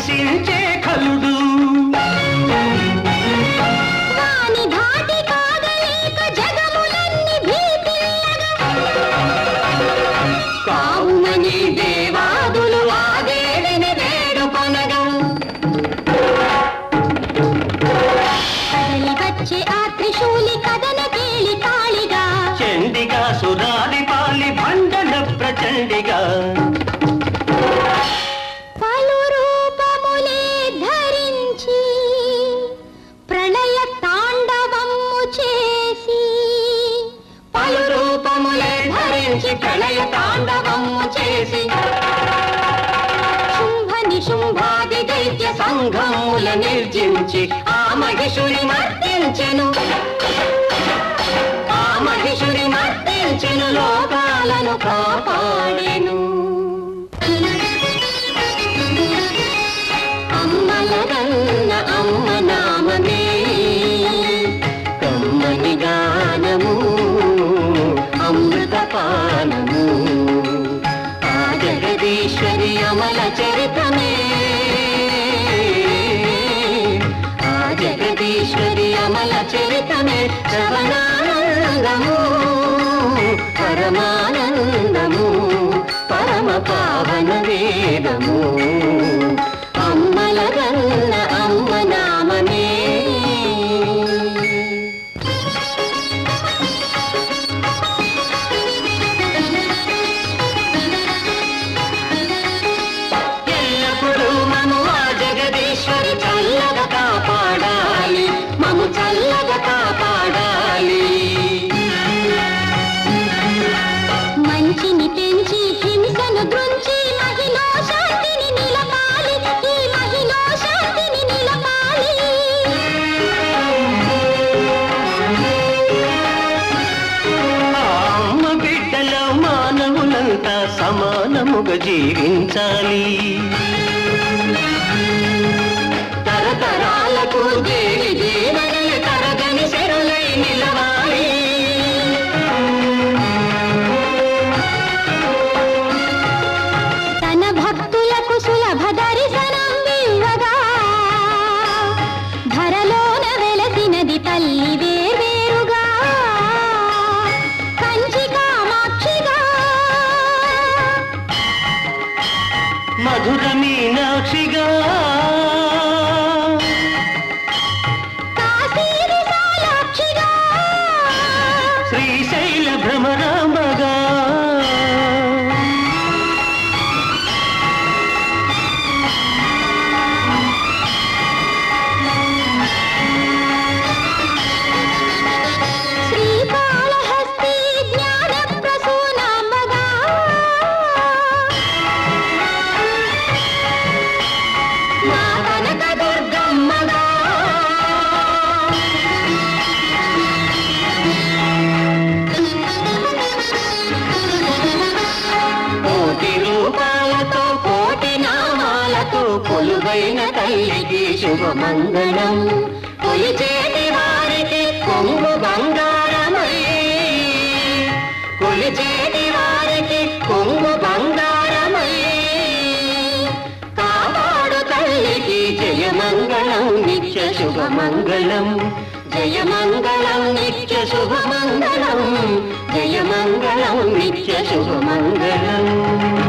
దర్శించే కలుడు వాని ధాటి కాగలేక జగములన్నీ భీతిల్లగా కావుమని దేవాదులు ఆ దేవిని వేడుకొనగా కదలి వచ్చే ఆ త్రిశూలి కదన కేళి కాళిగా చండిగా సురాలి పాలి భండన ప్రచండిగా పలు రూపములే ధరించి ప్రళయ తాండవము చేసి పలు రూపములే ధరించి ప్రళయ తాండవము చేసి శుంభ నిశుంభాది దైత్య సంఘముల నిర్జించి ఆ మహిషుని మర్దించెను ఆ మహిషుని మర్దించెను లోకాలను కాపాడెను అమ్మలగన్న అమ్మ నామమే కమ్మని గానము అమృతపానము ఆ జగదీశ్వరి అమల చరితమే ఆ జగదీశ్వరి అమల చరితమే శ్రవణానందము పరమానందము పరమ పావన వేదము అమ్మలగన్న అమ్మ నామమే ఎల్లప్పుడూ మము ఆ జగదీశ్వరి చల్లగా కాపాడాలి మము చల్లగా కాపాడాలి మంచిని పెంచి హింసను దృంచి మహిళా శాంతిని నిలపాలి ఈ మహిళా శాంతిని నిలపాలి ఆ అమ్మ బిడ్డల మానవులంతా సమానముగా జీవించాలి తరతరాలకు దేవి జీవనలు తరగని శరులై నిలవాలి తన భక్తులకు సులభ దర్శనం ఇవ్వగా ధరలోన వెలసినది తల్లి వేర్వేరుగా కంచి కామాక్షిగా మధుర మీనాక్షిగా కాశీ విశాలాక్షిగా శ్రీశైల భ్రమరాంబగా శ్రీకాళహస్తి జ్ఞాన ప్రసూనాంబగా మా కనక దుర్గమ్మగా కోటి రూపాలతో కోటి నామాలతో కొలువైన తల్లికి శుభమంగళం కొలిచేటి వారికి కొంగు బంగారమై కొలిచేటి వారికి కొంగు బంగారమై కాపాడు తల్లికి జయమంగళం నిత్య శుభమంగళం జయమంగళం నిత్య శుభమంగళం జయమంగళం నిత్య శుభమంగళం